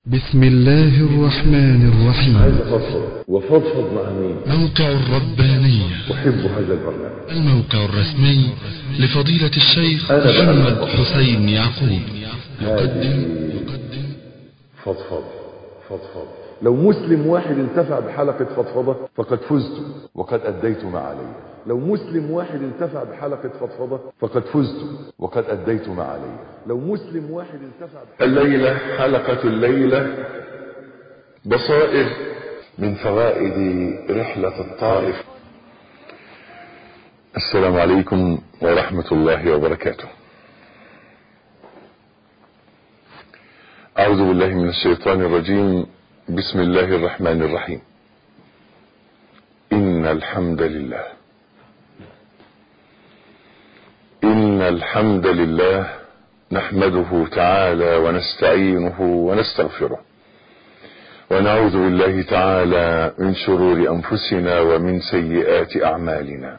بسم الله الرحمن الرحيم عايز افضفض وفضفض مع مين موقع الربانية احب هذا البرنامج الموقع الرسمي لفضيلة الشيخ أنا بقى. محمد حسين يعقوب هذه فضفض فضفض لو مسلم واحد انتفع بحلقة فضفضة فقد فزت وقد أديت ما علي لو مسلم واحد انتفع بحلقة فضفضة فقد فزت وقد أديت ما علي لو مسلم واحد انتفع الليلة حلقة الليلة بصائر من فوائد رحلة الطائف السلام عليكم ورحمة الله وبركاته أعوذ بالله من الشيطان الرجيم بسم الله الرحمن الرحيم إن الحمد لله إن الحمد لله نحمده تعالى ونستعينه ونستغفره ونعوذ بالله تعالى من شرور أنفسنا ومن سيئات أعمالنا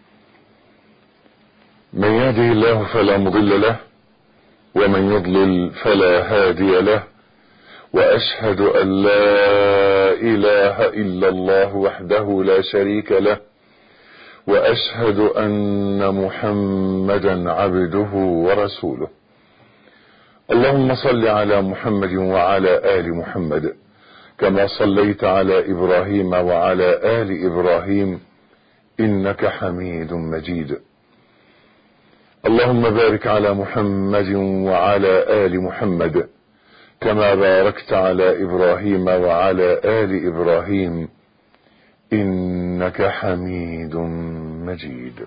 من يهده الله فلا مضل له ومن يضلل فلا هادي له واشهد ان لا اله الا الله وحده لا شريك له واشهد ان محمدا عبده ورسوله اللهم صل على محمد وعلى ال محمد كما صليت على ابراهيم وعلى ال ابراهيم انك حميد مجيد اللهم بارك على محمد وعلى آل محمد كما باركت على إبراهيم وعلى آل إبراهيم إنك حميد مجيد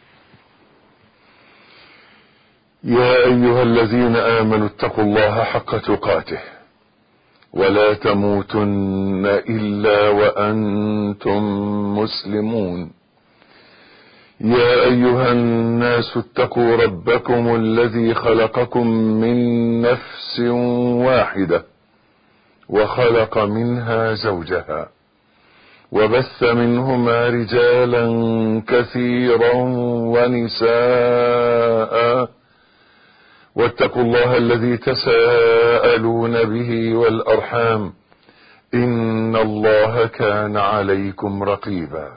يا أيها الذين آمنوا اتقوا الله حق تقاته ولا تموتن إلا وأنتم مسلمون يا أيها الناس اتقوا ربكم الذي خلقكم من نفس واحدة وخلق منها زوجها وبث منهما رجالا كثيرا ونساء واتقوا الله الذي تساءلون به والأرحام إن الله كان عليكم رقيبا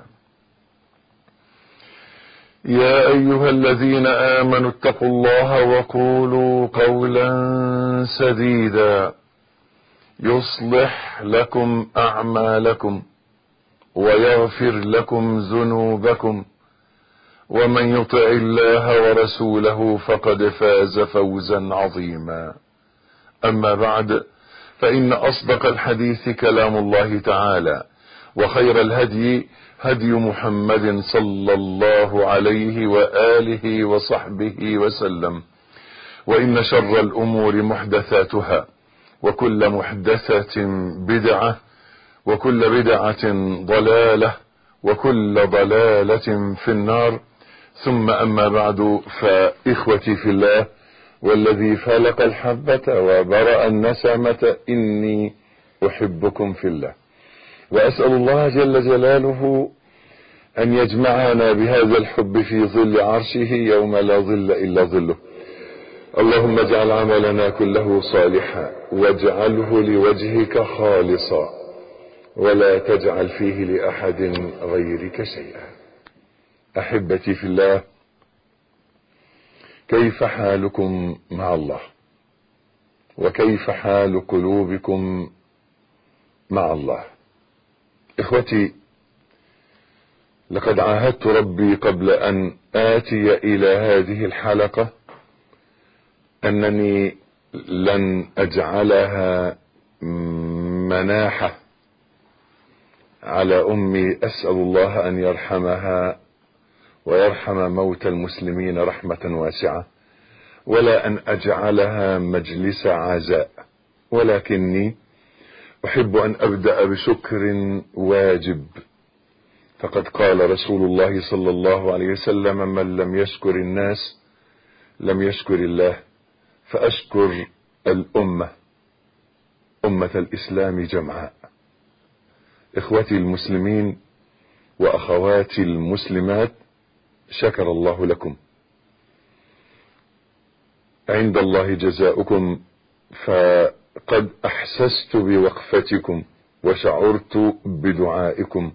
يا أيها الذين آمنوا اتقوا الله وقولوا قولا سديدا يصلح لكم أعمالكم ويغفر لكم ذنوبكم ومن يطع الله ورسوله فقد فاز فوزا عظيما أما بعد فإن أصدق الحديث كلام الله تعالى وخير الهدي هدي محمد صلى الله عليه وآله وصحبه وسلم وإن شر الأمور محدثاتها وكل محدثة بدعة وكل بدعة ضلالة وكل ضلالة في النار ثم أما بعد فإخوتي في الله والذي فلق الحبة وبرأ النسمة إني أحبكم في الله وأسأل الله جل جلاله أن يجمعنا بهذا الحب في ظل عرشه يوم لا ظل إلا ظله اللهم اجعل عملنا كله صالحا واجعله لوجهك خالصا ولا تجعل فيه لأحد غيرك شيئا أحبتي في الله كيف حالكم مع الله وكيف حال قلوبكم مع الله اخوتي لقد عاهدت ربي قبل ان اتي الى هذه الحلقة انني لن اجعلها مناحة على امي اسأل الله ان يرحمها ويرحم موتى المسلمين رحمة واسعة ولا ان اجعلها مجلس عزاء ولكني أحب أن أبدأ بشكر واجب فقد قال رسول الله صلى الله عليه وسلم من لم يشكر الناس لم يشكر الله فأشكر الأمة أمة الإسلام جمعاء إخوتي المسلمين وأخواتي المسلمات شكر الله لكم عند الله جزاؤكم ف قد أحسست بوقفتكم وشعرت بدعائكم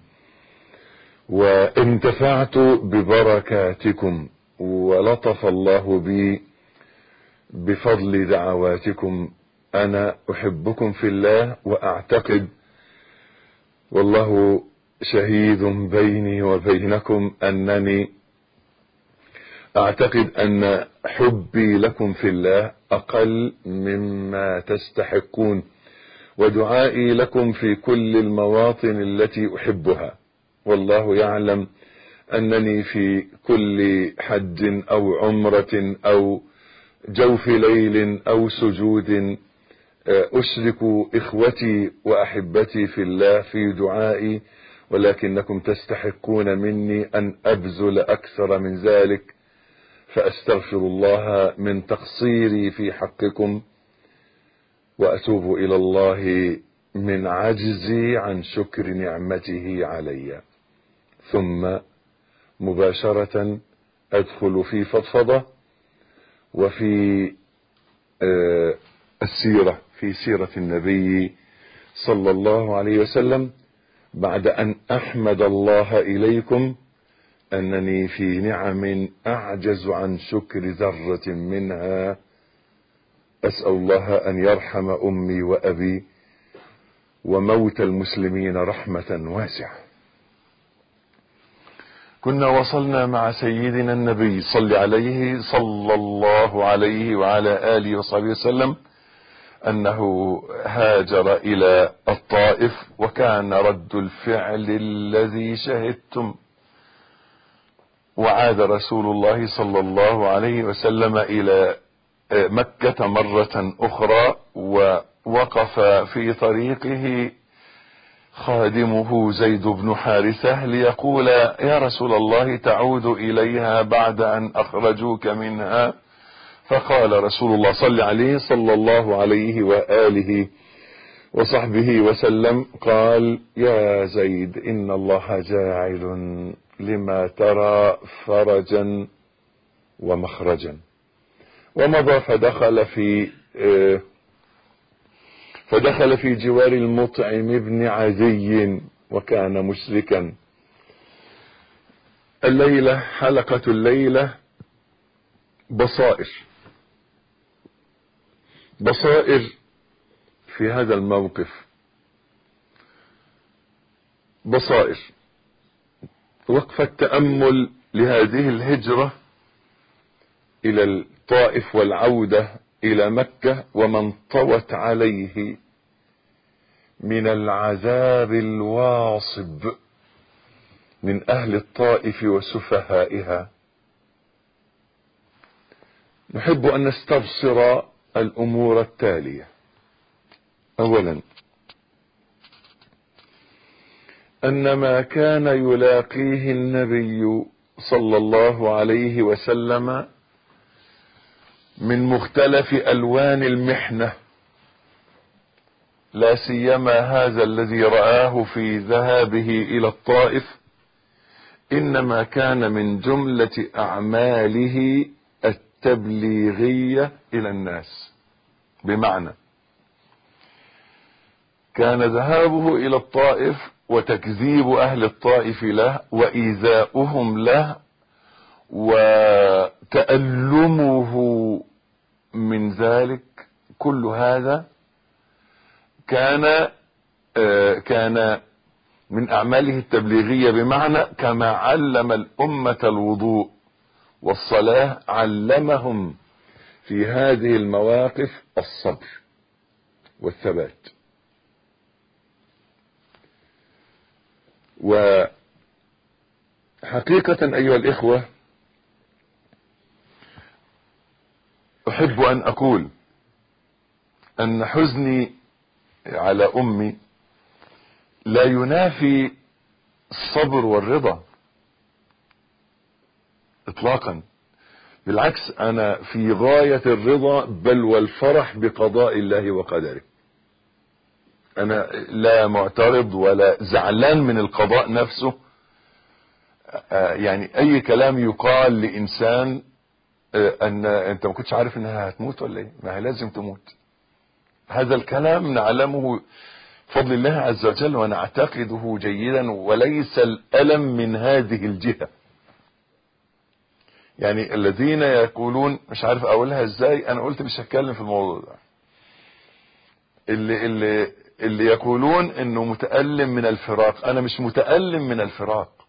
وانتفعت ببركاتكم ولطف الله بي بفضل دعواتكم أنا أحبكم في الله وأعتقد والله شهيد بيني وبينكم أنني أعتقد أن حبي لكم في الله أقل مما تستحقون ودعائي لكم في كل المواطن التي أحبها والله يعلم أنني في كل حج أو عمرة أو جوف ليل أو سجود أشرك إخوتي وأحبتي في الله في دعائي ولكنكم تستحقون مني أن أبذل أكثر من ذلك فأستغفر الله من تقصيري في حقكم وأتوب إلى الله من عجزي عن شكر نعمته علي ثم مباشرة أدخل في فضفضة وفي آه السيرة في سيرة النبي صلى الله عليه وسلم بعد أن أحمد الله إليكم أنني في نعم أعجز عن شكر ذرة منها أسأل الله أن يرحم أمي وأبي وموت المسلمين رحمة واسعة كنا وصلنا مع سيدنا النبي صلى عليه صلى الله عليه وعلى آله وصحبه وسلم أنه هاجر إلى الطائف وكان رد الفعل الذي شهدتم وعاد رسول الله صلى الله عليه وسلم إلى مكة مرة أخرى ووقف في طريقه خادمه زيد بن حارثة ليقول يا رسول الله تعود إليها بعد أن أخرجوك منها فقال رسول الله صلى عليه صلى الله عليه وآله وصحبه وسلم قال يا زيد إن الله جاعل لما ترى فرجا ومخرجا ومضى فدخل في فدخل في جوار المطعم بن عدي وكان مشركا الليلة حلقة الليلة بصائر بصائر في هذا الموقف بصائر وقفة تأمل لهذه الهجرة إلى الطائف والعودة إلى مكة ومن طوت عليه من العذاب الواصب من أهل الطائف وسفهائها نحب أن نستبصر الأمور التالية أولا أن ما كان يلاقيه النبي صلى الله عليه وسلم من مختلف ألوان المحنة لا سيما هذا الذي رآه في ذهابه إلى الطائف إنما كان من جملة أعماله التبليغية إلى الناس بمعنى كان ذهابه إلى الطائف وتكذيب أهل الطائف له وإيذاؤهم له وتألمه من ذلك كل هذا كان كان من أعماله التبليغية بمعنى كما علم الأمة الوضوء والصلاة علمهم في هذه المواقف الصبر والثبات وحقيقة أيها الإخوة أحب أن أقول أن حزني على أمي لا ينافي الصبر والرضا إطلاقا بالعكس أنا في غاية الرضا بل والفرح بقضاء الله وقدره أنا لا معترض ولا زعلان من القضاء نفسه يعني أي كلام يقال لإنسان ان انت ما كنتش عارف انها هتموت ولا ايه ما هي لازم تموت هذا الكلام نعلمه بفضل الله عز وجل ونعتقده جيدا وليس الألم من هذه الجهة يعني الذين يقولون مش عارف اقولها ازاي انا قلت مش هتكلم في الموضوع ده اللي اللي اللي يقولون انه متألم من الفراق انا مش متألم من الفراق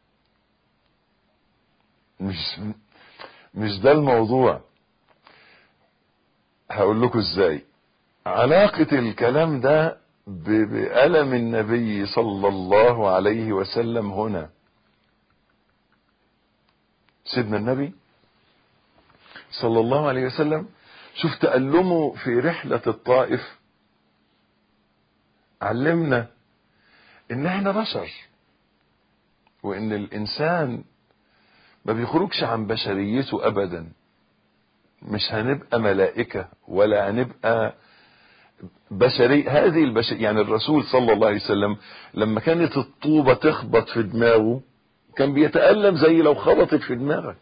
مش مش ده الموضوع هقول لكم ازاي علاقة الكلام ده بألم النبي صلى الله عليه وسلم هنا سيدنا النبي صلى الله عليه وسلم شوف تألمه في رحلة الطائف علمنا ان احنا بشر وان الانسان ما بيخرجش عن بشريته ابدا مش هنبقى ملائكة ولا هنبقى بشري هذه البشر يعني الرسول صلى الله عليه وسلم لما كانت الطوبة تخبط في دماغه كان بيتألم زي لو خبطت في دماغك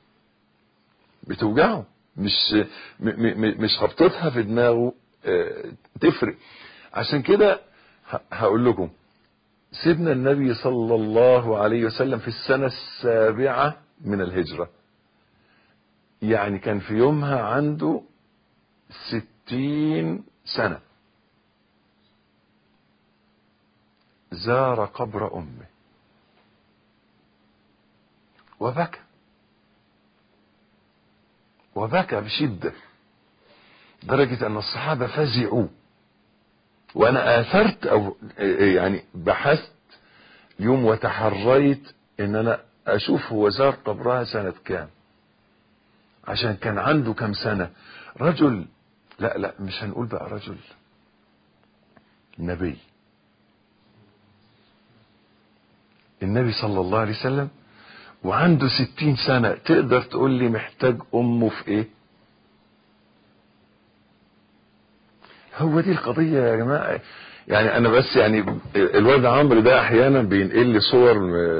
بتوجعه مش م م مش خبطتها في دماغه اه تفرق عشان كده هقول لكم سيدنا النبي صلى الله عليه وسلم في السنة السابعة من الهجرة يعني كان في يومها عنده ستين سنة زار قبر أمه وبكى وبكى بشدة درجة أن الصحابة فزعوا وأنا آثرت أو يعني بحثت يوم وتحريت إن أنا أشوف هو زار قبرها سنة كام عشان كان عنده كم سنة رجل لا لا مش هنقول بقى رجل نبي النبي صلى الله عليه وسلم وعنده ستين سنة تقدر تقول لي محتاج أمه في إيه هو دي القضية يا جماعة يعني أنا بس يعني الواد عمرو ده أحيانا بينقل لي صور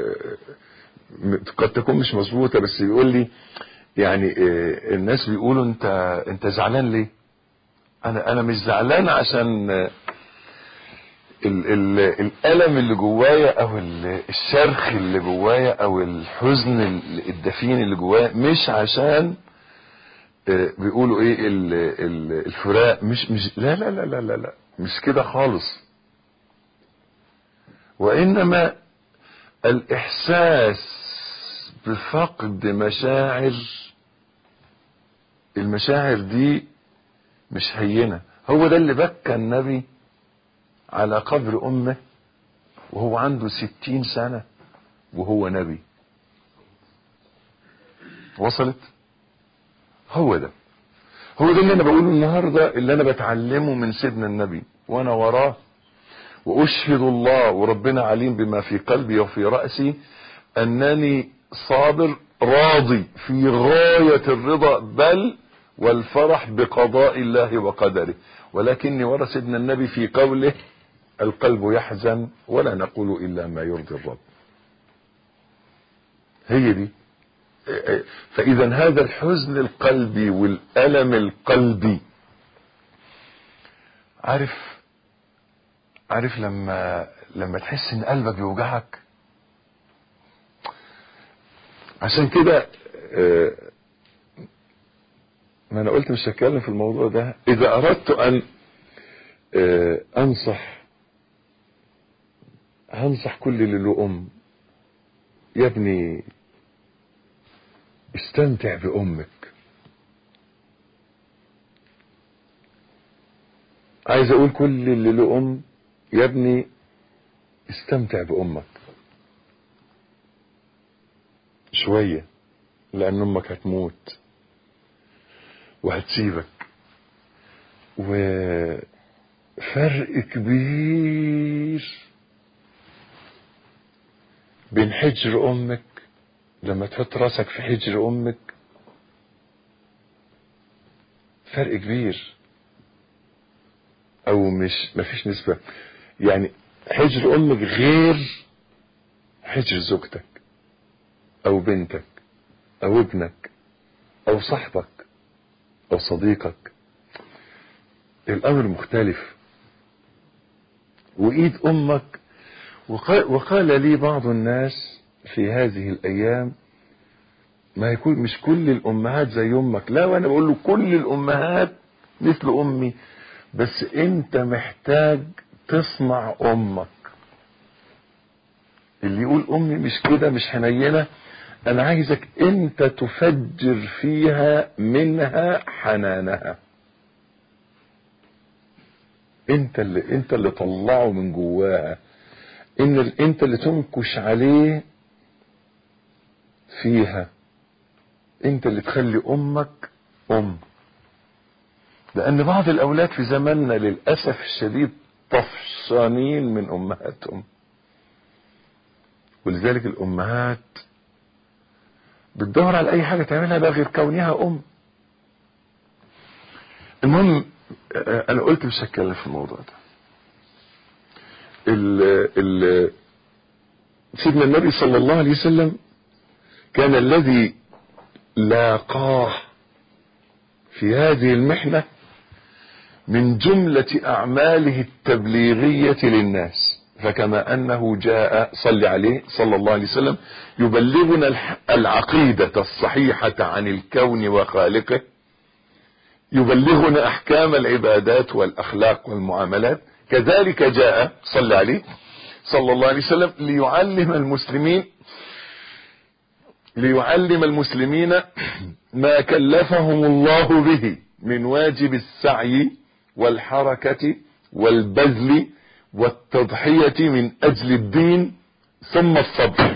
قد تكون مش مظبوطة بس بيقول لي يعني الناس بيقولوا أنت أنت زعلان ليه؟ أنا أنا مش زعلان عشان ال ال الألم اللي جوايا أو الشرخ اللي جوايا أو الحزن الدفين اللي جوايا مش عشان بيقولوا إيه ال ال الفراق مش مش لا لا لا لا لا, لا مش كده خالص وإنما الإحساس بفقد مشاعر المشاعر دي مش هينة هو ده اللي بكى النبي على قبر أمه وهو عنده ستين سنة وهو نبي وصلت هو ده هو ده اللي انا بقوله النهاردة اللي انا بتعلمه من سيدنا النبي وانا وراه واشهد الله وربنا عليم بما في قلبي وفي رأسي انني صابر راضي في غاية الرضا بل والفرح بقضاء الله وقدره ولكني ورا سيدنا النبي في قوله القلب يحزن ولا نقول الا ما يرضي الرب هي دي فاذا هذا الحزن القلبي والالم القلبي عارف عارف لما لما تحس ان قلبك بيوجعك عشان كده ما انا قلت مش هتكلم في الموضوع ده اذا اردت ان انصح هنصح كل اللي له ام يا ابني استمتع بامك عايز اقول كل اللي له ام يا ابني استمتع بامك شوية لان امك هتموت وهتسيبك وفرق كبير بين حجر امك لما تحط راسك في حجر امك فرق كبير او مش مفيش نسبة يعني حجر امك غير حجر زوجتك او بنتك او ابنك او صاحبك او صديقك الامر مختلف وايد امك وقال, وقال لي بعض الناس في هذه الايام ما يكون مش كل الامهات زي امك لا وانا بقول له كل الامهات مثل امي بس انت محتاج تصنع امك اللي يقول امي مش كده مش حنينه انا عايزك انت تفجر فيها منها حنانها انت اللي انت اللي طلعه من جواها ان ال- انت اللي تنكش عليه فيها انت اللي تخلي امك ام لان بعض الاولاد في زماننا للاسف الشديد طفشانين من امهاتهم ولذلك الامهات بتدور على اي حاجه تعملها بقى غير كونها ام المهم آه، انا قلت مش هتكلم في الموضوع ده ال ال سيدنا النبي صلى الله عليه وسلم كان الذي لاقاه في هذه المحنة من جملة أعماله التبليغية للناس فكما أنه جاء صلى عليه صلى الله عليه وسلم يبلغنا الح- العقيدة الصحيحة عن الكون وخالقه يبلغنا أحكام العبادات والأخلاق والمعاملات كذلك جاء صلى عليه صلى الله عليه وسلم ليعلم المسلمين ليعلم المسلمين ما كلفهم الله به من واجب السعي والحركة والبذل والتضحية من أجل الدين ثم الصبر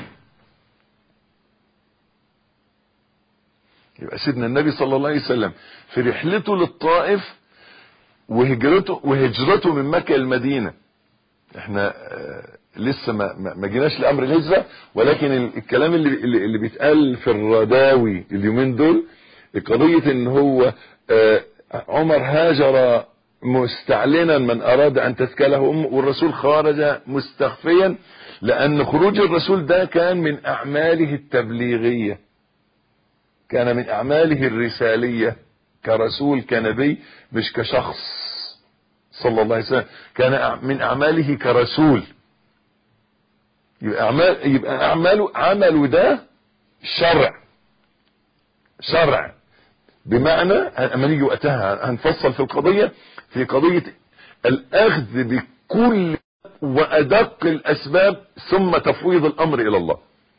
يبقى سيدنا النبي صلى الله عليه وسلم في رحلته للطائف وهجرته وهجرته من مكة المدينة احنا آه، لسه ما ما ما جيناش لامر الهجره ولكن ال- الكلام اللي اللي اللي بيتقال في الرداوي اليومين دول قضيه ان هو آه، عمر هاجر مستعلنا من اراد ان تسكله امه والرسول خرج مستخفيا لان خروج الرسول ده كان من اعماله التبليغيه كان من اعماله الرساليه كرسول كنبي مش كشخص صلى الله عليه وسلم كان من اعماله كرسول يبقى اعمال يبقى اعماله عمله ده شرع شرع بمعنى اما نيجي وقتها هنفصل في القضيه في قضيه الاخذ بكل وادق الاسباب ثم تفويض الامر الى الله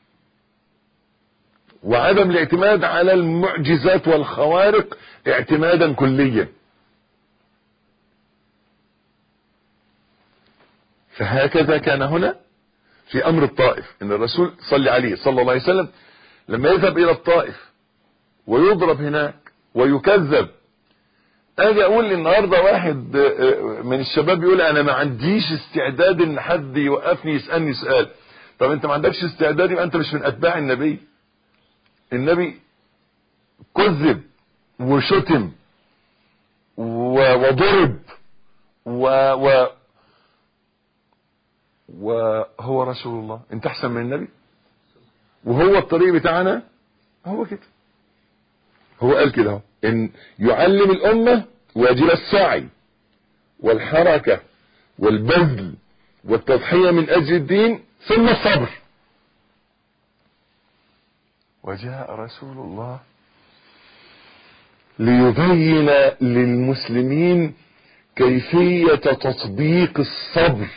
وعدم الاعتماد على المعجزات والخوارق اعتمادا كليا فهكذا كان هنا في امر الطائف ان الرسول صلى عليه صلى الله عليه وسلم لما يذهب الى الطائف ويضرب هناك ويكذب اجي اقول النهارده واحد آه، من الشباب يقول انا ما عنديش استعداد ان حد يوقفني يسالني سؤال طب انت ما عندكش استعداد يبقى انت مش من اتباع النبي النبي كذب وشتم و- وضرب و, و وهو رسول الله انت احسن من النبي وهو الطريق بتاعنا هو كده هو قال كده اهو ان يعلم الامه واجب السعي والحركه والبذل والتضحيه من اجل الدين ثم الصبر وجاء رسول الله ليبين للمسلمين كيفيه تطبيق الصبر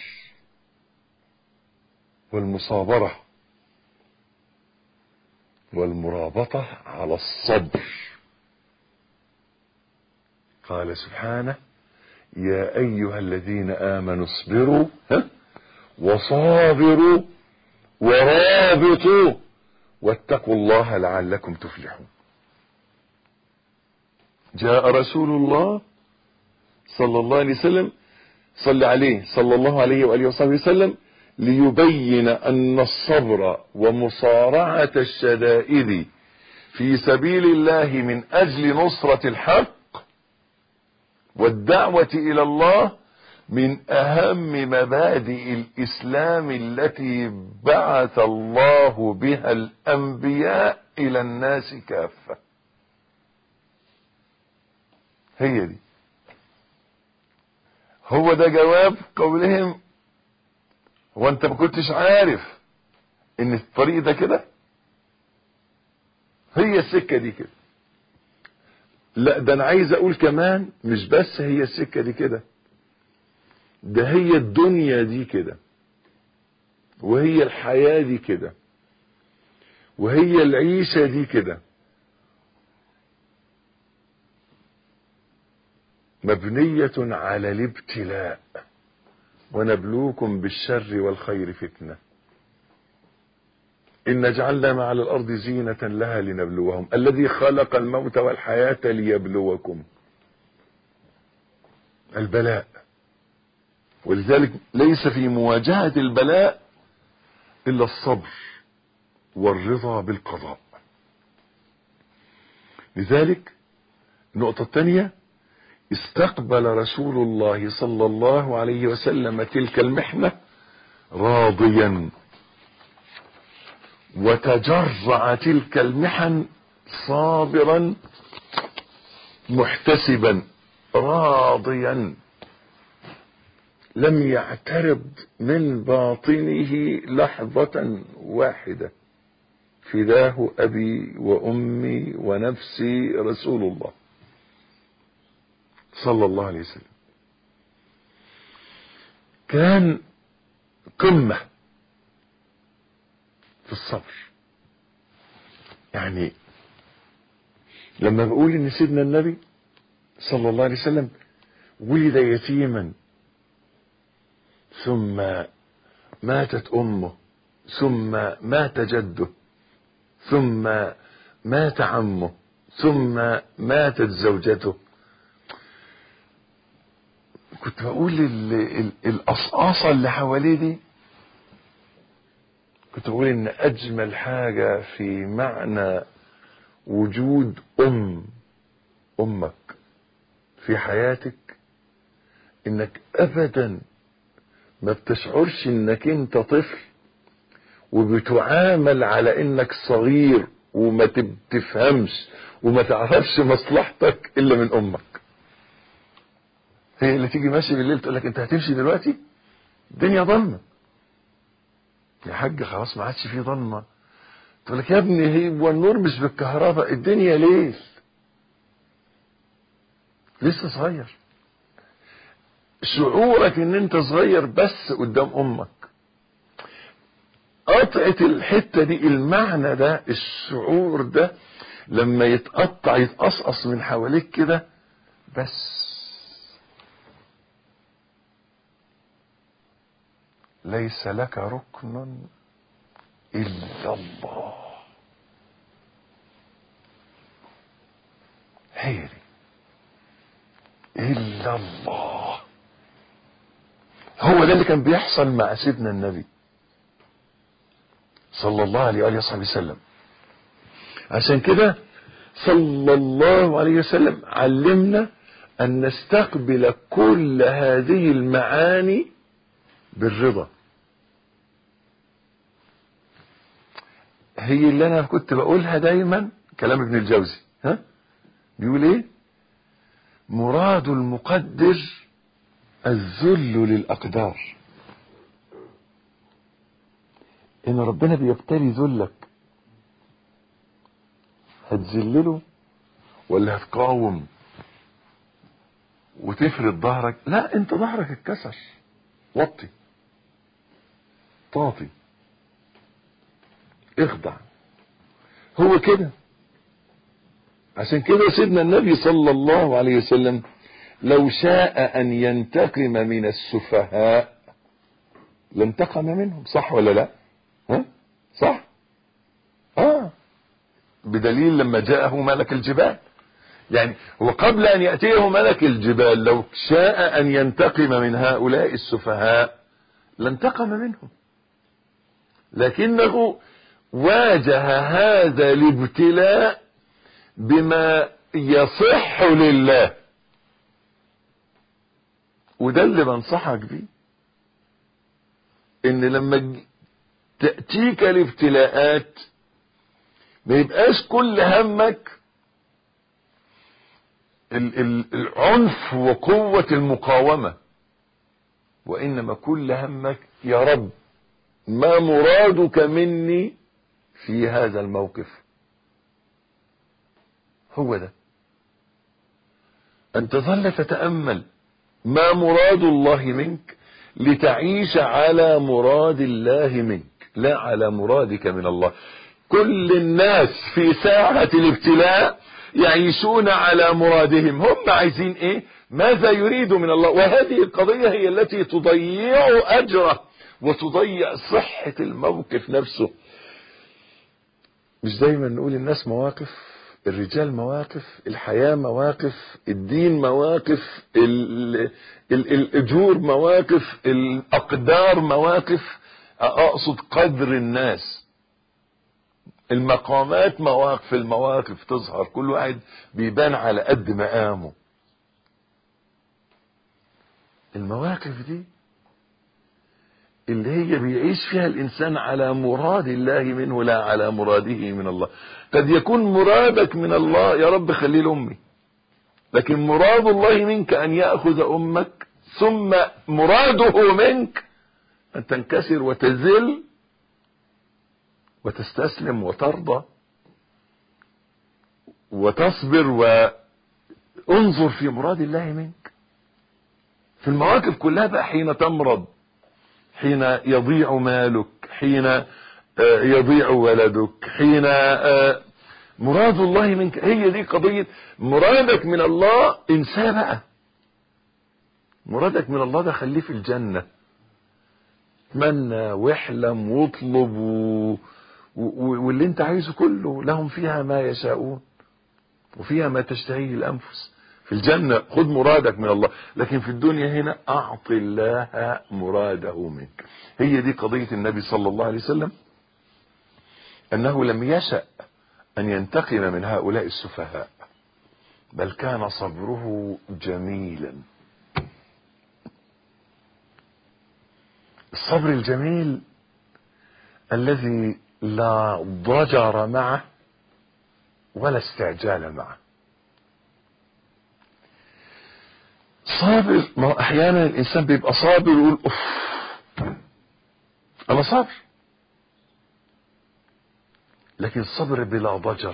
والمصابرة والمرابطة على الصبر قال سبحانه يا أيها الذين آمنوا اصبروا ها وصابروا ورابطوا واتقوا الله لعلكم تفلحون جاء رسول الله صلى الله عليه وسلم صلى عليه صلى الله عليه وآله وصحبه وسلم ليبين أن الصبر ومصارعة الشدائد في سبيل الله من أجل نصرة الحق والدعوة إلى الله من أهم مبادئ الإسلام التي بعث الله بها الأنبياء إلى الناس كافة هي دي هو ده جواب قولهم هو انت ما كنتش عارف ان الطريق ده كده هي السكة دي كده لا ده انا عايز اقول كمان مش بس هي السكة دي كده ده هي الدنيا دي كده وهي الحياة دي كده وهي العيشة دي كده مبنية على الابتلاء ونبلوكم بالشر والخير فتنة إن جعلنا ما على الأرض زينة لها لنبلوهم الذي خلق الموت والحياة ليبلوكم البلاء ولذلك ليس في مواجهة البلاء إلا الصبر والرضا بالقضاء لذلك النقطة الثانية استقبل رسول الله صلى الله عليه وسلم تلك المحنة راضيا وتجرع تلك المحن صابرا محتسبا راضيا لم يعترض من باطنه لحظة واحدة فداه أبي وأمي ونفسي رسول الله صلى الله عليه وسلم كان قمة في الصبر يعني لما بقول ان سيدنا النبي صلى الله عليه وسلم ولد يتيما ثم ماتت امه ثم مات جده ثم مات عمه ثم ماتت زوجته كنت بقول ال- ال- القصقاصة اللي حواليه دي كنت بقول ان اجمل حاجة في معنى وجود ام امك في حياتك انك ابدا ما بتشعرش انك انت طفل وبتعامل على انك صغير وما تفهمش وما تعرفش مصلحتك الا من امك هي اللي تيجي ماشي بالليل تقول لك انت هتمشي دلوقتي الدنيا ضلمه يا حاج خلاص ما عادش فيه ضلمه تقول لك يا ابني هي والنور مش بالكهرباء الدنيا ليل لسه صغير شعورك ان انت صغير بس قدام امك قطعة الحتة دي المعنى ده الشعور ده لما يتقطع يتقصقص من حواليك كده بس ليس لك ركن إلا الله هي دي إلا الله هو ده اللي كان بيحصل مع سيدنا النبي صلى الله عليه وآله وصحبه وسلم عشان كده صلى الله عليه وسلم علمنا أن نستقبل كل هذه المعاني بالرضا هي اللي أنا كنت بقولها دايما كلام ابن الجوزي ها بيقول ايه مراد المقدر الذل للأقدار ان ربنا بيبتلي ذلك هتذلله ولا هتقاوم وتفرد ظهرك لا انت ظهرك اتكسر وطي طاطي اخضع هو كده عشان كده سيدنا النبي صلى الله عليه وسلم لو شاء ان ينتقم من السفهاء لانتقم منهم صح ولا لا ها صح اه بدليل لما جاءه ملك الجبال يعني هو قبل ان يأتيه ملك الجبال لو شاء ان ينتقم من هؤلاء السفهاء لانتقم منهم لكنه واجه هذا الابتلاء بما يصح لله وده اللي بنصحك بيه ان لما تأتيك الابتلاءات ما يبقاش كل همك ال- ال- العنف وقوة المقاومة وإنما كل همك يا رب ما مرادك مني في هذا الموقف هو ده أن تظل تتأمل ما مراد الله منك لتعيش على مراد الله منك لا على مرادك من الله كل الناس في ساعة الابتلاء يعيشون على مرادهم هم عايزين ايه ماذا يريد من الله وهذه القضية هي التي تضيع أجره وتضيع صحة الموقف نفسه مش دايما نقول الناس مواقف الرجال مواقف الحياة مواقف الدين مواقف ال ال الأجور مواقف الأقدار مواقف أقصد قدر الناس المقامات مواقف المواقف تظهر كل واحد بيبان على قد مقامه المواقف دي اللي هي بيعيش فيها الإنسان على مراد الله منه لا على مراده من الله قد يكون مرادك من الله يا رب خليه لأمي لكن مراد الله منك أن يأخذ أمك ثم مراده منك أن تنكسر وتذل وتستسلم وترضى وتصبر وانظر في مراد الله منك في المواقف كلها بقى حين تمرض حين يضيع مالك حين يضيع ولدك حين مراد الله منك هي دي قضية مرادك من الله انساه بقى مرادك من الله ده خليه في الجنة اتمنى واحلم واطلب و... و... واللي انت عايزه كله لهم فيها ما يشاءون وفيها ما تشتهيه الانفس في الجنة خذ مرادك من الله لكن في الدنيا هنا اعط الله مراده منك هي دي قضية النبي صلى الله عليه وسلم انه لم يشأ ان ينتقم من هؤلاء السفهاء بل كان صبره جميلا الصبر الجميل الذي لا ضجر معه ولا استعجال معه صابر ما احيانا الانسان بيبقى صابر ويقول اوف انا صابر لكن صبر بلا ضجر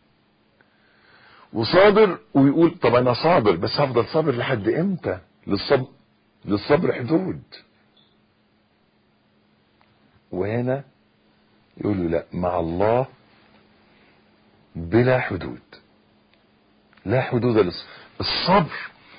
وصابر ويقول طب انا صابر بس هفضل صابر لحد امتى للصبر للصبر حدود وهنا يقول له لا مع الله بلا حدود لا حدود للصبر الصبر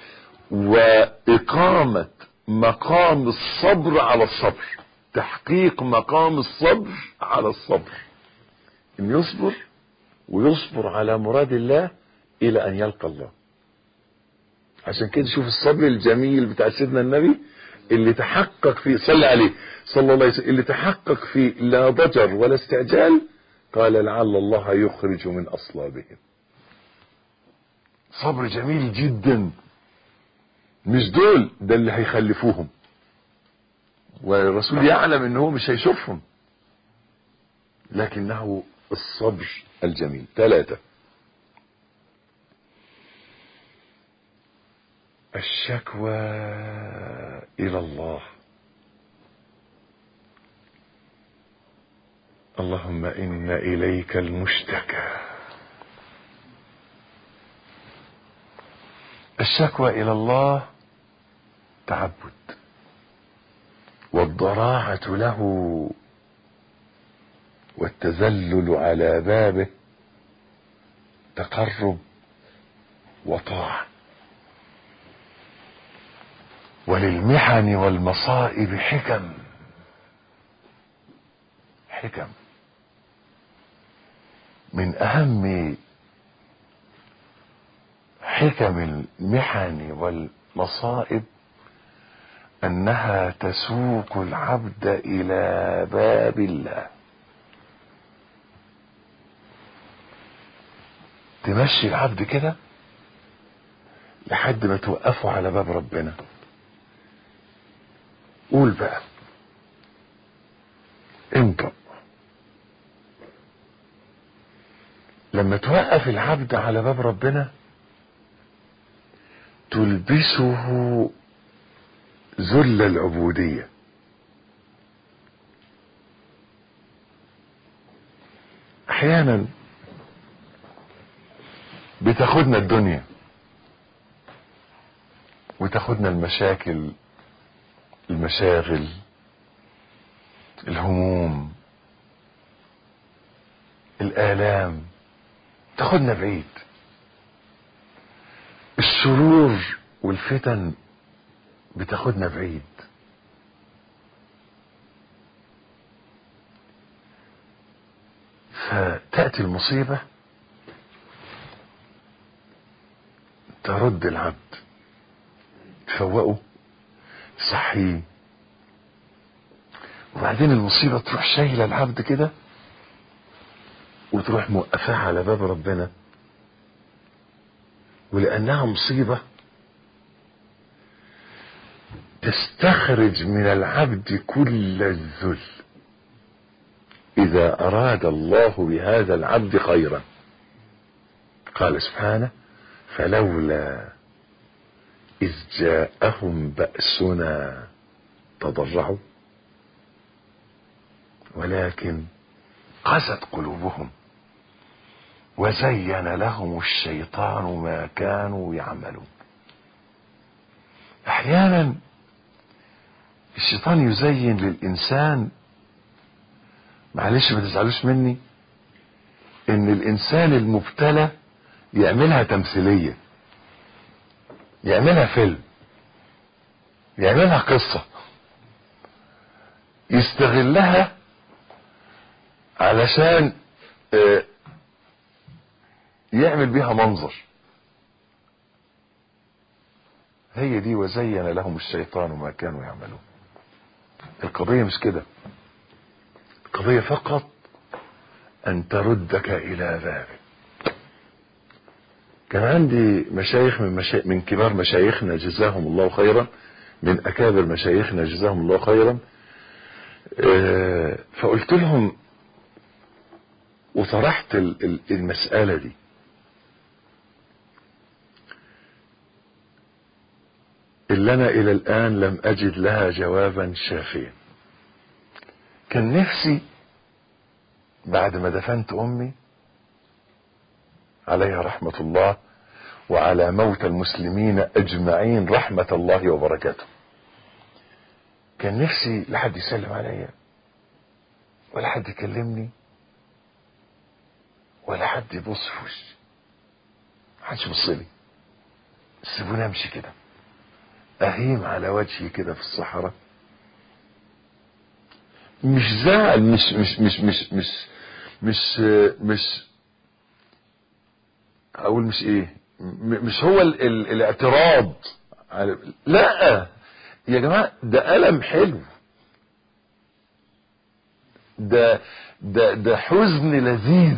وإقامة مقام الصبر على الصبر تحقيق مقام الصبر على الصبر ان يصبر ويصبر على مراد الله الى ان يلقى الله عشان كده شوف الصبر الجميل بتاع سيدنا النبي اللي تحقق فيه صلى عليه صلى الله عليه وسلم اللي تحقق فيه لا ضجر ولا استعجال قال لعل الله يخرج من اصلابهم صبر جميل جدا مش دول ده اللي هيخلفوهم والرسول يعلم ان هو مش هيشوفهم لكنه الصبر الجميل ثلاثة الشكوى إلى الله اللهم إن إليك المشتكى الشكوى إلى الله تعبد والضراعة له والتذلل على بابه تقرب وطاعة وللمحن والمصائب حكم حكم من أهم حكم المحن والمصائب أنها تسوق العبد إلى باب الله تمشي العبد كده لحد ما توقفه على باب ربنا قول بقى انطق لما توقف العبد على باب ربنا تلبسه ذل العبودية احيانا بتاخدنا الدنيا وتاخدنا المشاكل المشاغل الهموم الآلام تاخدنا بعيد الشرور والفتن بتاخدنا بعيد فتأتي المصيبة ترد العبد تفوقه تصحيه وبعدين المصيبة تروح شايلة العبد كده وتروح موقفاه على باب ربنا ولأنها مصيبة تستخرج من العبد كل الذل إذا أراد الله بهذا العبد خيرا قال سبحانه فلولا إذ جاءهم بأسنا تضرعوا ولكن قست قلوبهم وزين لهم الشيطان ما كانوا يعملون احيانا الشيطان يزين للانسان معلش ما تزعلوش مني ان الانسان المبتلى يعملها تمثيليه يعملها فيلم يعملها قصه يستغلها علشان آه يعمل بيها منظر هي دي وزين لهم الشيطان ما كانوا يعملون القضية مش كده القضية فقط أن تردك إلى بابك كان عندي مشايخ من, مشا... من كبار مشايخنا جزاهم الله خيرا من أكابر مشايخنا جزاهم الله خيرا فقلت لهم وطرحت المسألة دي اللي أنا إلى الآن لم أجد لها جوابا شافيا كان نفسي بعد ما دفنت أمي عليها رحمة الله وعلى موت المسلمين أجمعين رحمة الله وبركاته كان نفسي لحد يسلم عليا ولا حد يكلمني ولا حد يبص في وشي محدش يبص لي سيبوني امشي كده اهيم على وجهي كده في الصحراء مش زعل مش مش مش مش مش مش مش اقول مش ايه مش هو ال ال الاعتراض لا يا جماعه ده الم حلو ده ده ده حزن لذيذ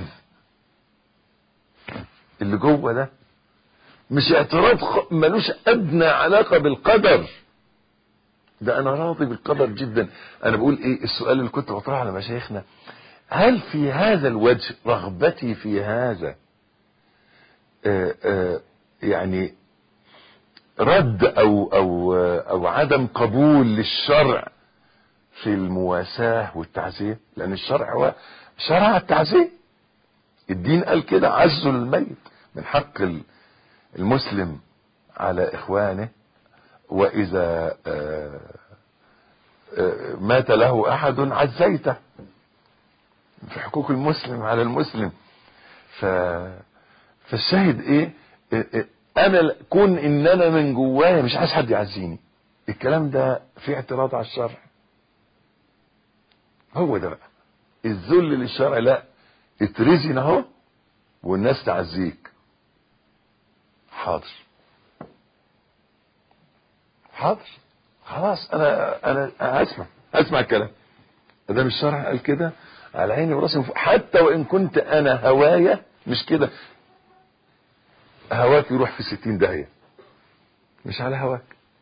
اللي جوه ده مش اعتراض ملوش ادنى علاقه بالقدر ده انا راضي بالقدر جدا انا بقول ايه السؤال اللي كنت بطرحه على مشايخنا هل في هذا الوجه رغبتي في هذا آآ آآ يعني رد او او او عدم قبول للشرع في المواساة والتعزية لان الشرع هو شرع التعزية الدين قال كده عزوا الميت من حق المسلم على اخوانه واذا مات له احد عزيته في حقوق المسلم على المسلم ف فالشاهد ايه, إيه انا كون ان انا من جوايا مش عايز حد يعزيني الكلام ده في اعتراض على الشرع هو ده بقى الذل للشرع لا اترزن اهو والناس تعزيك حاضر حاضر خلاص انا انا اسمع اسمع الكلام ادام الشرع قال كده على عيني وراسي حتى وان كنت انا هوايا مش كده هواك يروح في ستين داهية مش على هواك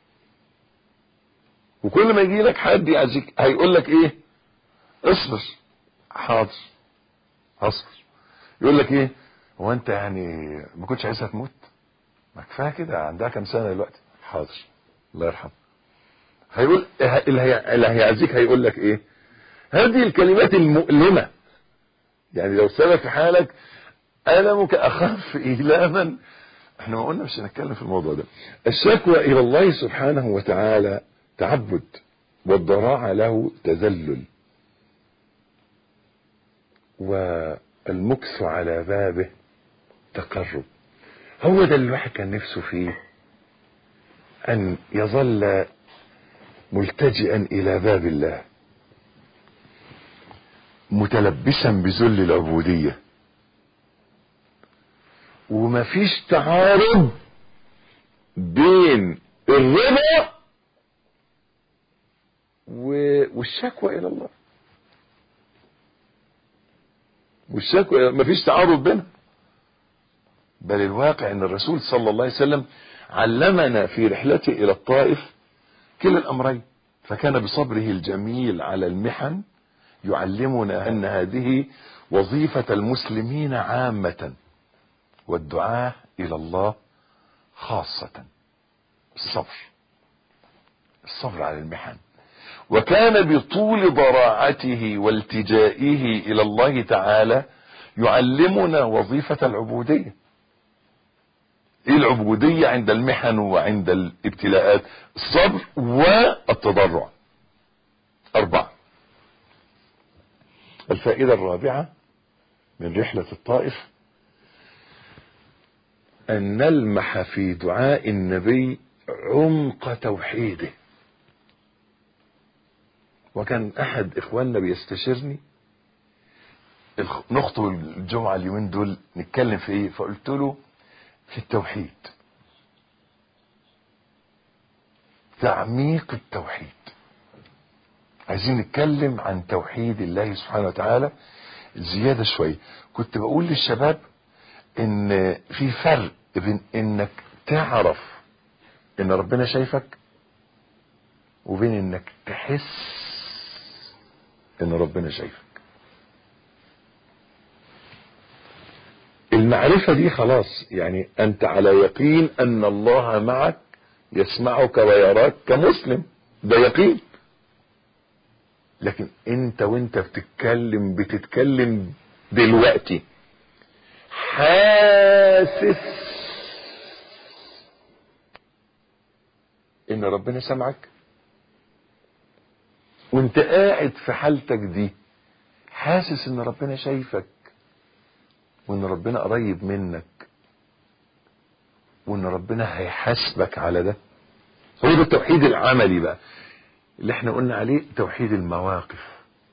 وكل ما يجي لك حد يعزيك هيقول لك ايه اصبر حاضر اصبر يقول لك ايه هو انت يعني ما كنتش عايزها تموت ما كفايه كده عندها كام سنه دلوقتي حاضر الله يرحمه هيقول اللي هي- اللي هيعزيك هيقول لك ايه هذه الكلمات المؤلمة يعني لو سبب في حالك ألمك أخف إيلاما احنا ما قلنا مش هنتكلم في الموضوع ده الشكوى إلى الله سبحانه وتعالى تعبد والضراعة له تذلل والمكث على بابه تقرب هو ده اللي الواحد كان نفسه فيه أن يظل ملتجئا إلى باب الله متلبسا بذل العبودية ومفيش تعارض بين الرضا و- والشكوى إلى الله والشكوى مفيش تعارض بينهم بل الواقع ان الرسول صلى الله عليه وسلم علمنا في رحلته الى الطائف كلا الامرين فكان بصبره الجميل على المحن يعلمنا ان هذه وظيفة المسلمين عامة والدعاة الى الله خاصة الصبر الصبر على المحن وكان بطول ضراعته والتجائه الى الله تعالى يعلمنا وظيفة العبودية ايه العبودية عند المحن وعند الابتلاءات الصبر والتضرع اربعة الفائدة الرابعة من رحلة الطائف ان نلمح في دعاء النبي عمق توحيده وكان احد اخواننا بيستشيرني الخ- نخطب الجمعة اليومين دول نتكلم في ايه فقلت له في التوحيد تعميق التوحيد عايزين نتكلم عن توحيد الله سبحانه وتعالى زيادة شوية كنت بقول للشباب ان في فرق بين انك تعرف ان ربنا شايفك وبين انك تحس ان ربنا شايفك المعرفة دي خلاص يعني انت على يقين ان الله معك يسمعك ويراك كمسلم ده يقين لكن انت وانت بتتكلم بتتكلم دلوقتي حاسس ان ربنا سمعك وانت قاعد في حالتك دي حاسس ان ربنا شايفك وان ربنا قريب منك وان ربنا هيحاسبك على ده هو ده التوحيد العملي بقى اللي احنا قلنا عليه توحيد المواقف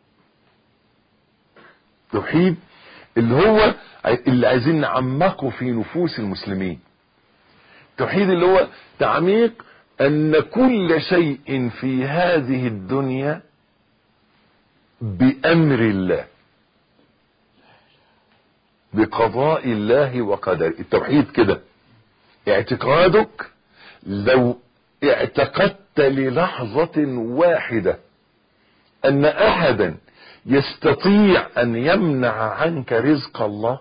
توحيد اللي هو اللي عايزين نعمقه في نفوس المسلمين توحيد اللي هو تعميق ان كل شيء في هذه الدنيا بامر الله بقضاء الله وقدره التوحيد كده اعتقادك لو اعتقدت للحظة واحدة ان احدا يستطيع ان يمنع عنك رزق الله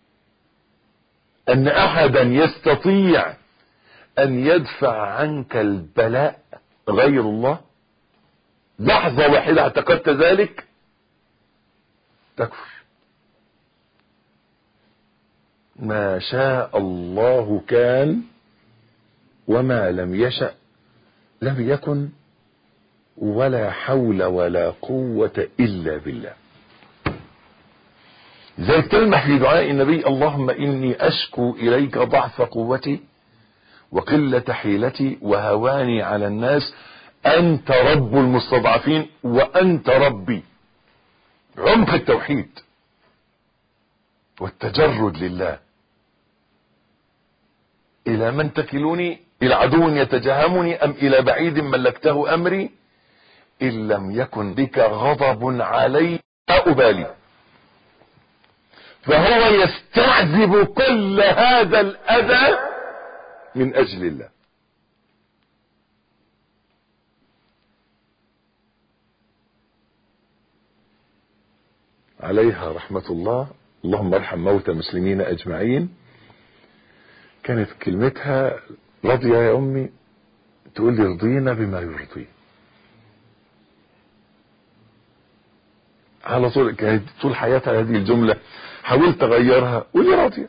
ان احدا يستطيع ان يدفع عنك البلاء غير الله لحظة واحدة اعتقدت ذلك تكفر ما شاء الله كان وما لم يشأ لم يكن ولا حول ولا قوة إلا بالله لذلك تلمح في دعاء النبي اللهم إني أشكو إليك ضعف قوتي وقلة حيلتي وهواني على الناس أنت رب المستضعفين وأنت ربي عمق التوحيد والتجرد لله إلى من تكلوني إلى عدو يتجهمني أم إلى بعيد ملكته أمري إن لم يكن بك غضب علي لا أبالي فهو يستعذب كل هذا الأذى من أجل الله عليها رحمة الله اللهم ارحم موتى المسلمين أجمعين كانت كلمتها راضية يا أمي تقول لي رضينا بما يرضي على طول كانت طول حياتها هذه الجملة حاولت اغيرها ولي راضية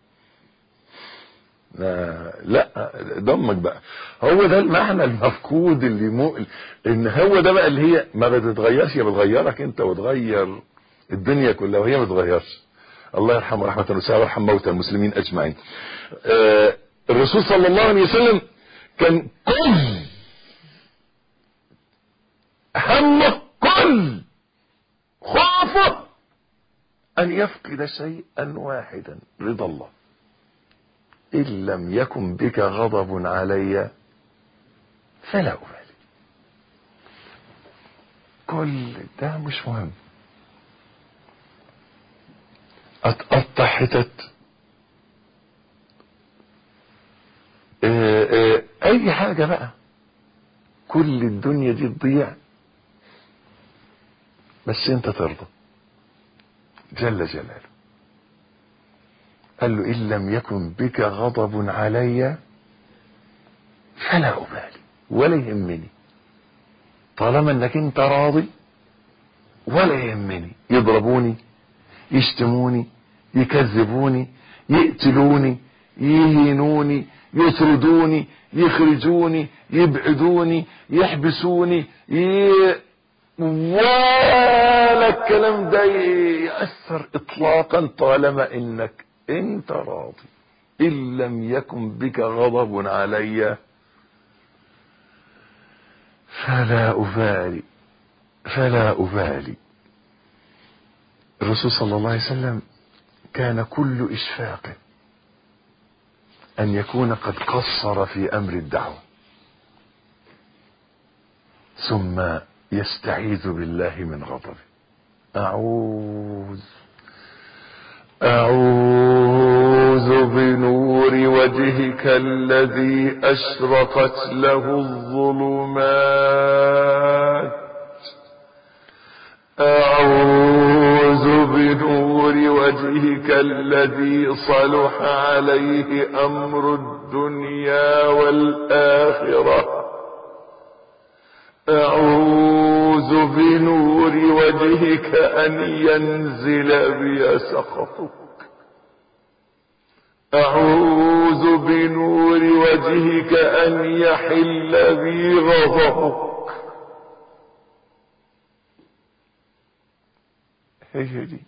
لا, لا ضمك بقى هو ده المعنى المفقود اللي مو ان هو ده بقى اللي هي ما بتتغيرش هي بتغيرك انت وتغير الدنيا كلها وهي ما بتتغيرش الله يرحمه رحمة وسعه ويرحم موتى المسلمين اجمعين آه الرسول صلى الله عليه وسلم كان كل همه كل خوفه ان يفقد شيئا واحدا رضا الله ان لم يكن بك غضب علي فلا ابالي كل ده مش مهم اتقطع حتت اه اه اي حاجة بقى كل الدنيا دي تضيع بس انت ترضى جل جلاله قال له ان لم يكن بك غضب علي فلا ابالي ولا يهمني طالما انك انت راضي ولا يهمني يضربوني يشتموني يكذبوني يقتلوني يهينوني يطردوني يخرجوني يبعدوني يحبسوني ي... ولا الكلام ده يأثر اطلاقا طالما انك انت راضي ان لم يكن بك غضب علي فلا ابالي فلا ابالي الرسول صلى الله عليه وسلم كان كل اشفاقه ان يكون قد قصر في امر الدعوه ثم يستعيذ بالله من غضبه اعوذ اعوذ بنور وجهك الذي اشرقت له الظلمات اعوذ بنور وجهك الذي صلح عليه امر الدنيا والاخره أعوذ بنور وجهك أن ينزل بي سخطك أعوذ بنور وجهك أن يحل بي غضبك هي دي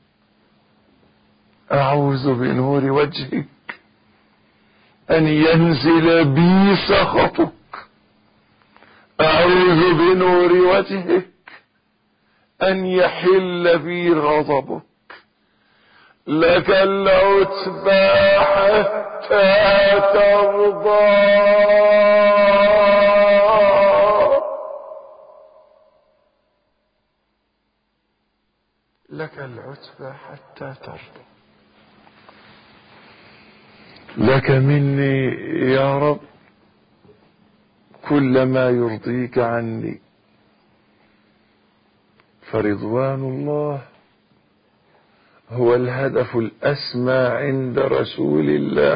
أعوذ بنور وجهك أن ينزل بي سخطك أعوذ بنور وجهك أن يحل بي غضبك لك العتبى حتى ترضى لك العتبى حتى ترضى لك مني يا رب كل ما يرضيك عني فرضوان الله هو الهدف الأسمى عند رسول الله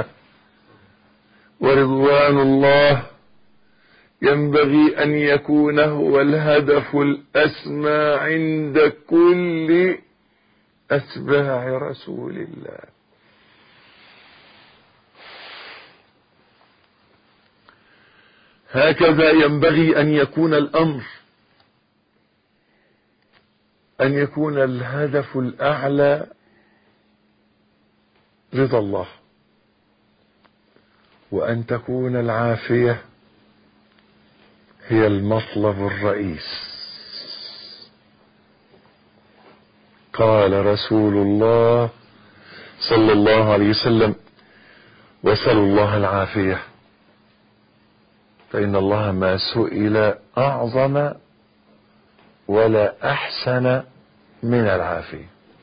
ورضوان الله ينبغي أن يكون هو الهدف الأسمى عند كل أتباع رسول الله هكذا ينبغي أن يكون الأمر أن يكون الهدف الأعلى رضا الله وأن تكون العافية هي المطلب الرئيس قال رسول الله صلى الله عليه وسلم وسلوا الله العافيه فإن الله ما سئل أعظم ولا أحسن من العافية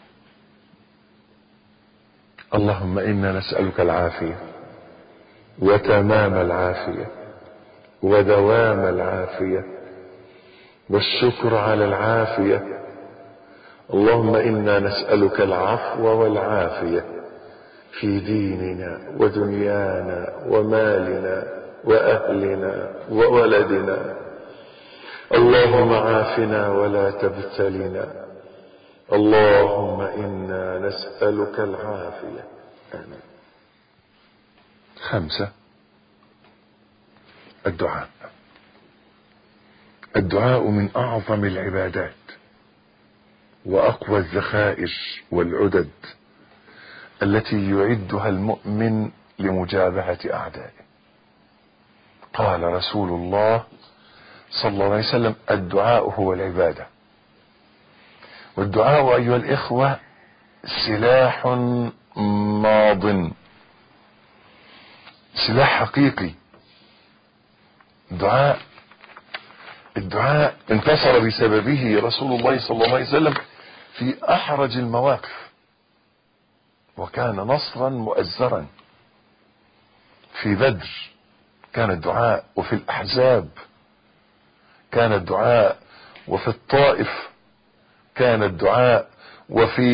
اللهم إنا نسألك العافية وتمام العافية ودوام العافية والشكر على العافية اللهم إنا نسألك العفو والعافية في ديننا ودنيانا ومالنا واهلنا وولدنا اللهم عافنا ولا تبتلنا اللهم إنا نسألك العافية آمين خمسة الدعاء الدعاء من أعظم العبادات وأقوى الذخائر والعدد التي يعدها المؤمن لمجابهة أعدائه قال رسول الله صلى الله عليه وسلم الدعاء هو العبادة والدعاء أيها الإخوة سلاح ماض سلاح حقيقي دعاء الدعاء انتصر بسببه رسول الله صلى الله عليه وسلم في احرج المواقف وكان نصرا مؤزرا في بدر كان الدعاء وفي الاحزاب كان الدعاء وفي الطائف كان الدعاء وفي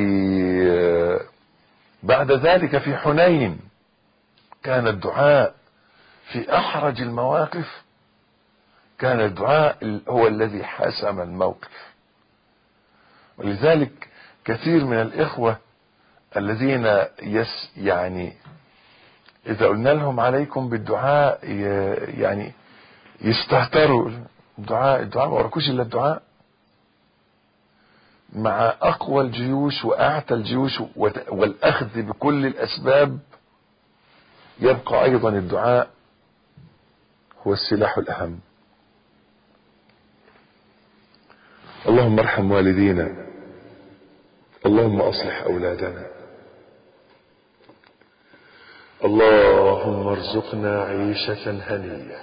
بعد ذلك في حنين كان الدعاء في احرج المواقف كان الدعاء هو الذي حسم الموقف ولذلك كثير من الاخوه الذين يس يعني اذا قلنا لهم عليكم بالدعاء يعني يستهتروا الدعاء الدعاء ما وراكوش الا الدعاء مع اقوى الجيوش واعتى الجيوش والاخذ بكل الاسباب يبقى ايضا الدعاء هو السلاح الاهم اللهم ارحم والدينا اللهم اصلح اولادنا اللهم ارزقنا عيشه هنيه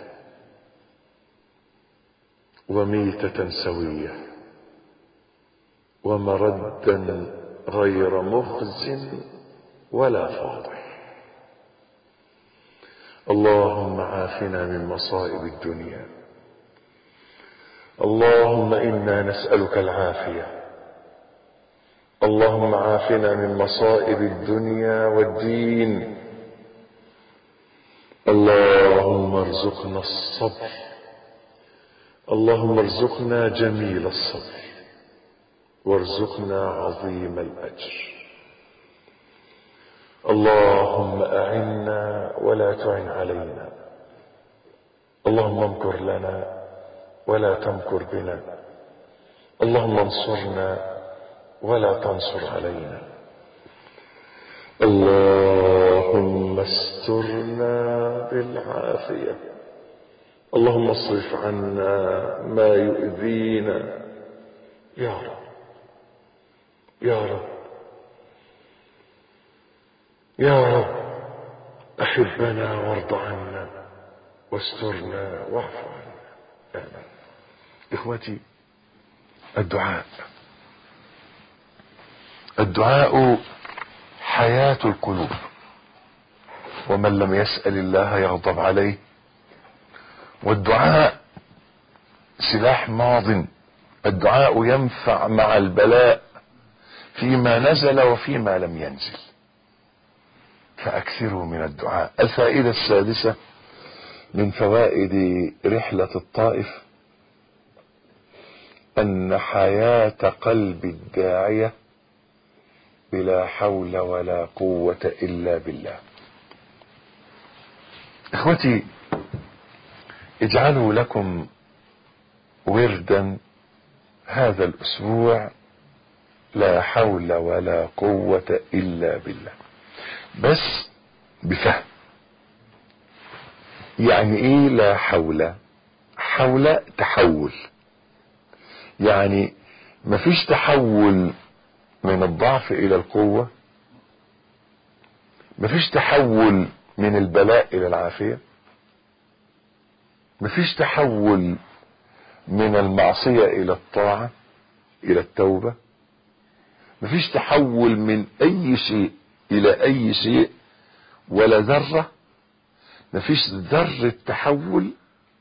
وميته سويه ومردا غير مخز ولا فاضح اللهم عافنا من مصائب الدنيا اللهم انا نسالك العافيه اللهم عافنا من مصائب الدنيا والدين اللهم ارزقنا الصبر اللهم ارزقنا جميل الصبر وارزقنا عظيم الاجر اللهم اعنا ولا تعن علينا اللهم امكر لنا ولا تمكر بنا اللهم انصرنا ولا تنصر علينا اللهم استرنا بالعافيه اللهم اصرف عنا ما يؤذينا يا رب يا رب يا رب احبنا وارض عنا واسترنا واعف عنا امين اخوتي الدعاء الدعاء حياة القلوب ومن لم يسأل الله يغضب عليه والدعاء سلاح ماض الدعاء ينفع مع البلاء فيما نزل وفيما لم ينزل فأكثروا من الدعاء الفائدة السادسة من فوائد رحلة الطائف أن حياة قلب الداعية بلا حول ولا قوة إلا بالله إخوتي اجعلوا لكم وردا هذا الأسبوع لا حول ولا قوة إلا بالله بس بفهم يعني ايه لا حول حول تحول يعني مفيش تحول من الضعف الى القوة مفيش تحول من البلاء الى العافية مفيش تحول من المعصية الى الطاعة الى التوبة مفيش تحول من اي شيء الى اي شيء ولا ذرة مفيش ذرة تحول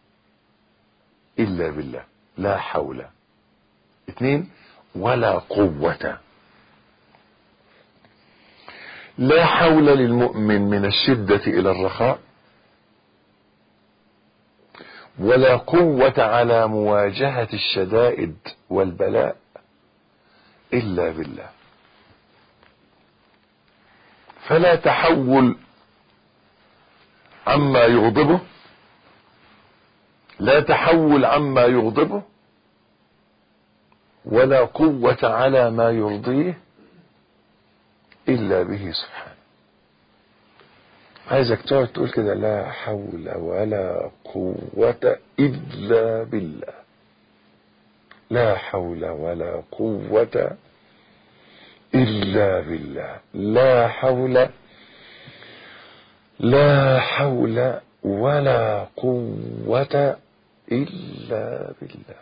الا بالله لا حول اثنين ولا قوة لا حول للمؤمن من الشدة الى الرخاء ولا قوة على مواجهة الشدائد والبلاء إلا بالله فلا تحول عما يغضبه لا تحول عما يغضبه ولا قوة على ما يرضيه إلا به سبحانه عايزك تقعد تقول كده لا حول ولا قوة إلا بالله لا حول ولا قوة إلا بالله لا حول لا حول ولا قوة إلا بالله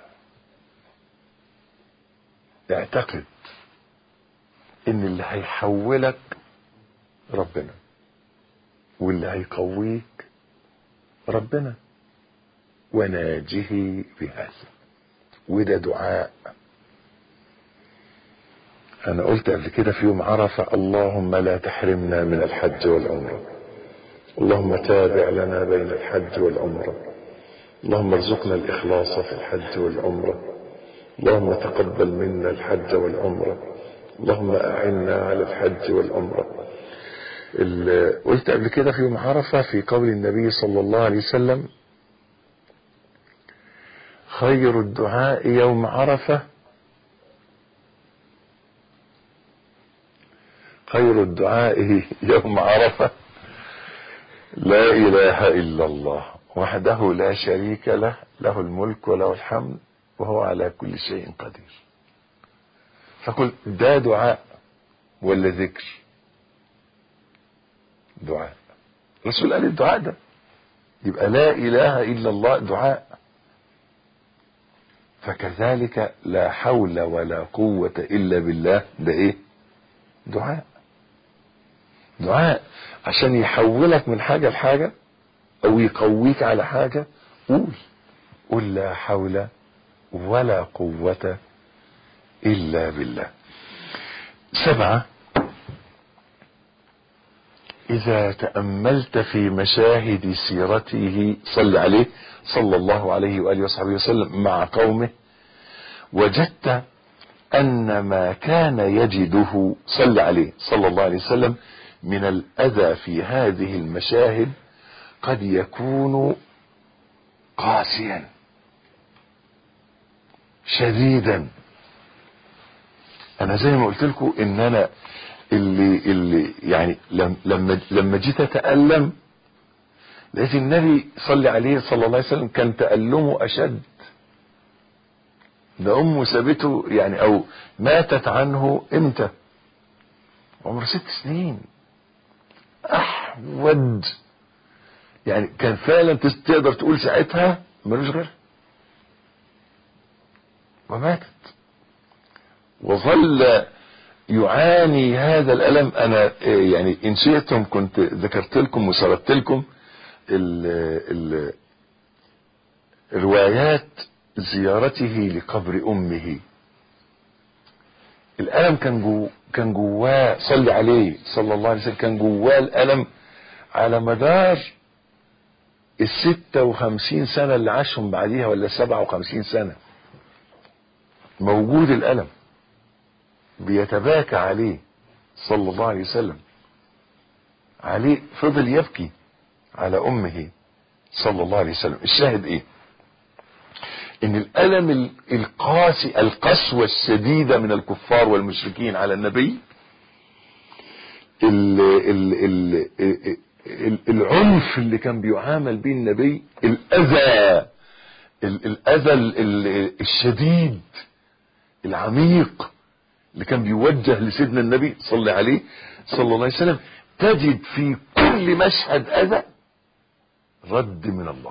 اعتقد ان اللي هيحولك ربنا واللي هيقويك ربنا وناجه بهذا وده دعاء انا قلت قبل كده في يوم عرفة اللهم لا تحرمنا من الحج والعمرة اللهم تابع لنا بين الحج والعمرة اللهم ارزقنا الاخلاص في الحج والعمرة اللهم تقبل منا الحج والعمرة اللهم اعنا على الحج والعمرة قلت قبل كده في يوم عرفة في قول النبي صلى الله عليه وسلم خير الدعاء يوم عرفة خير الدعاء يوم عرفة لا إله إلا الله وحده لا شريك له له الملك وله الحمد وهو على كل شيء قدير فقل ده دعاء ولا ذكر دعاء الرسول قال الدعاء ده يبقى لا إله إلا الله دعاء فكذلك لا حول ولا قوة إلا بالله ده إيه دعاء دعاء عشان يحولك من حاجة لحاجة أو يقويك على حاجة قول قل لا حول ولا قوة إلا بالله سبعة إذا تأملت في مشاهد سيرته صلى عليه صلى الله عليه وآله وصحبه وسلم مع قومه وجدت أن ما كان يجده صلى عليه صلى الله عليه وسلم من الأذى في هذه المشاهد قد يكون قاسيا شديدا انا زي ما قلت لكم ان انا اللي اللي يعني لما لما جيت اتالم لقيت النبي صلى عليه صلى الله عليه وسلم كان تألمه اشد ده امه سابته يعني او ماتت عنه امتى عمر ست سنين احود يعني كان فعلا تقدر تقول ساعتها ملوش غير وماتت وظل يعاني هذا الألم أنا يعني إن شئتم كنت ذكرت لكم وسردت لكم ال ال روايات زيارته لقبر أمه الألم كان جو كان جواه صلي عليه صلى الله عليه وسلم كان جواه الألم على مدار الستة وخمسين سنة اللي عاشهم بعديها ولا سبعة وخمسين سنة موجود الألم بيتباكى عليه صلى الله عليه وسلم عليه فضل يبكي على أمه صلى الله عليه وسلم الشاهد إيه ان الألم القاسي القسوة الشديدة من الكفار والمشركين على النبي ال ال ال العنف اللي كان بيعامل به النبي الأذى الأذى الشديد العميق اللي كان بيوجه لسيدنا النبي صلى عليه صلى الله عليه وسلم تجد في كل مشهد أذى رد من الله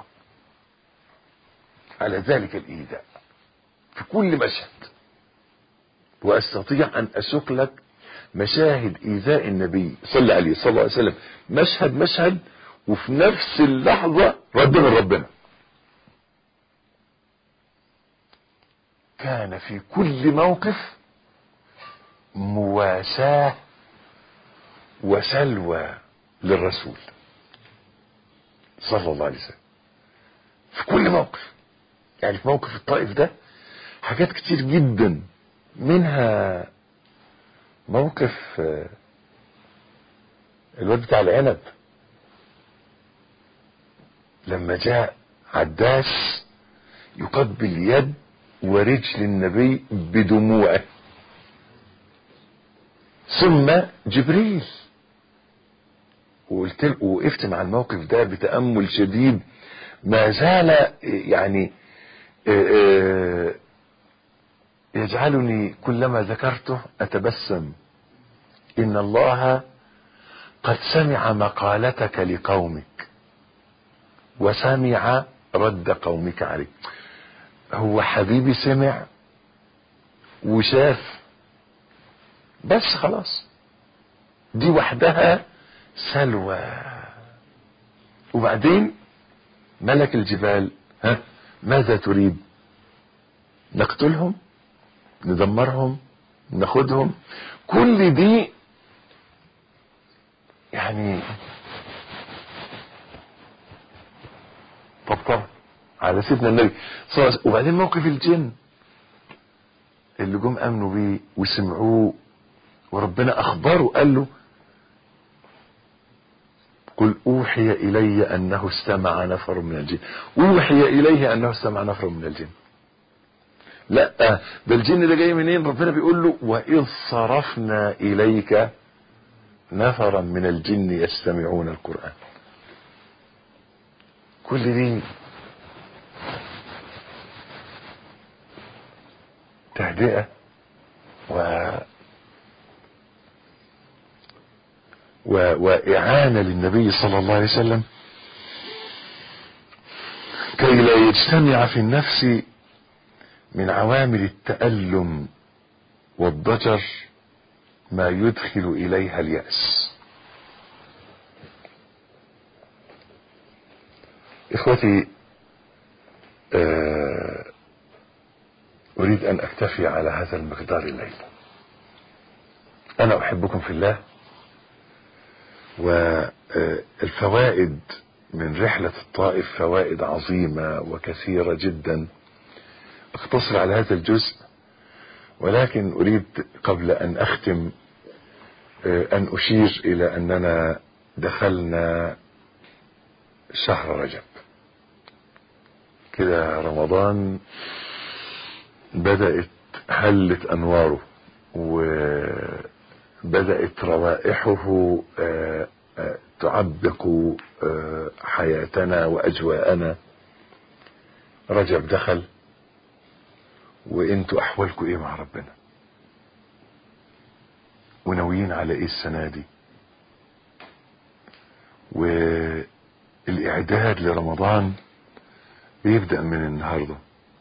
على ذلك الإيذاء في كل مشهد وأستطيع أن أسوق لك مشاهد إيذاء النبي صلى عليه صلى الله عليه وسلم مشهد مشهد وفي نفس اللحظة رد من ربنا كان في كل موقف مواساة وسلوى للرسول صلى الله عليه وسلم في كل موقف يعني في موقف الطائف ده حاجات كتير جدا منها موقف آه، الواد بتاع العنب لما جاء عداس يقبل يد ورجل النبي بدموعه ثم جبريل وقلت له وقفت مع الموقف ده بتأمل شديد ما زال يعني آه، آه، يجعلني كلما ذكرته أتبسم إن الله قد سمع مقالتك لقومك وسمع رد قومك عليك هو حبيبي سمع وشاف بس خلاص دي وحدها سلوى وبعدين ملك الجبال ها ماذا تريد نقتلهم ندمرهم ناخدهم كل دي يعني طبطب على سيدنا النبي صلى الله عليه وسلم وبعدين موقف الجن اللي جم امنوا بيه وسمعوه وربنا اخبره قال له قل اوحي الي انه استمع نفر من الجن اوحي اليه انه استمع نفر من الجن لا ده الجن ده جاي منين ربنا بيقول له واذ صرفنا اليك نفرا من الجن يستمعون القران كل دي تهدئه و و... وإعانة للنبي صلى الله عليه وسلم كي لا يجتمع في النفس من عوامل التألم والضجر ما يدخل إليها اليأس إخوتي آه، أريد أن أكتفي على هذا المقدار الليلة أنا أحبكم في الله والفوائد من رحلة الطائف فوائد عظيمة وكثيرة جدا اقتصر على هذا الجزء ولكن أريد قبل أن أختم أن أشير إلى أننا دخلنا شهر رجب كده رمضان بدأت هلت أنواره وبدأت روائحه آه، آه، تعبق آه، حياتنا وأجواءنا رجب دخل وانتوا أحوالكم إيه مع ربنا وناويين على إيه السنة دي والإعداد لرمضان بيبدأ من النهارده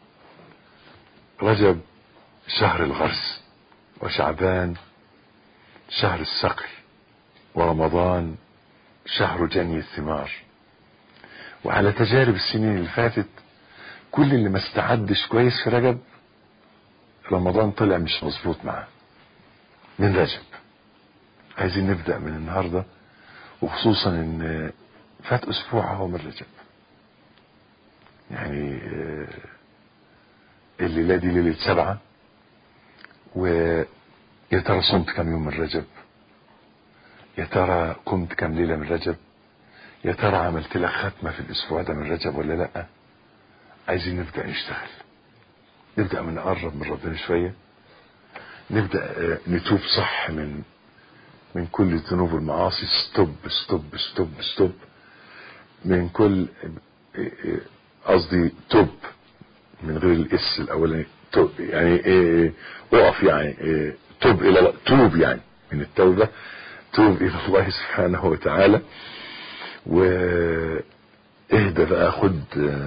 رجب شهر الغرس وشعبان شهر السقي ورمضان شهر جني الثمار وعلى تجارب السنين اللي فاتت كل اللي ما استعدش كويس في رجب رمضان طلع مش مظبوط معاه من رجب عايزين نبدأ من النهاردة وخصوصا ان فات اسبوع اهو من رجب يعني آه الليلة دي ليلة سبعة ويا ترى صمت كم يوم من رجب يا ترى قمت كم ليلة من رجب يا ترى عملت لك ختمة في الأسبوع ده من رجب ولا لأ عايزين نبدأ نشتغل نبدأ من نقرب من ربنا شوية نبدأ نتوب صح من من كل الذنوب والمعاصي ستوب ستوب ستوب ستوب من كل قصدي توب من غير الاس الاولاني توب يعني ايه اقف يعني إيه توب الى الله توب يعني من التوبة توب الى الله سبحانه وتعالى واهدى بقى خد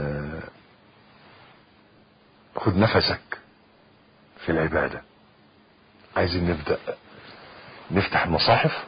خد نفسك في العبادة عايزين نبدأ نفتح المصاحف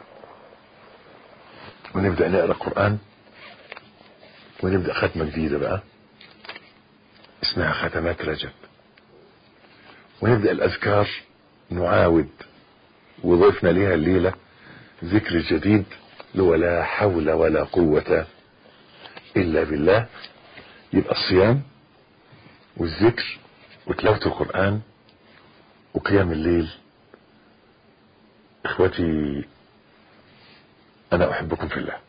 ونبدأ نقرأ قرآن ونبدأ ختمة جديدة بقى اسمها ختمات رجب ونبدأ الأذكار نعاود وضيفنا ليها الليلة ذكر جديد ولا حول ولا قوة إلا بالله يبقى الصيام والذكر وتلاوة القرآن وقيام الليل اخوتي انا احبكم في الله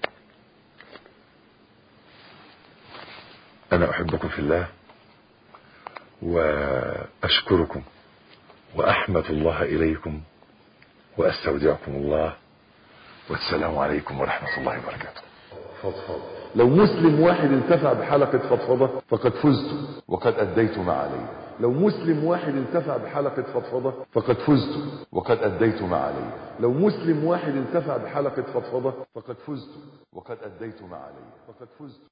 انا احبكم في الله واشكركم واحمد الله اليكم واستودعكم الله والسلام عليكم ورحمة الله وبركاته فضفض لو مسلم واحد انتفع بحلقة فضفضة فقد فزت وقد أديت ما علي لو مسلم واحد انتفع بحلقة فضفضة فقد فزت وقد أديت ما علي لو مسلم واحد انتفع بحلقة فضفضة فقد فزت وقد أديت ما علي فقد فزت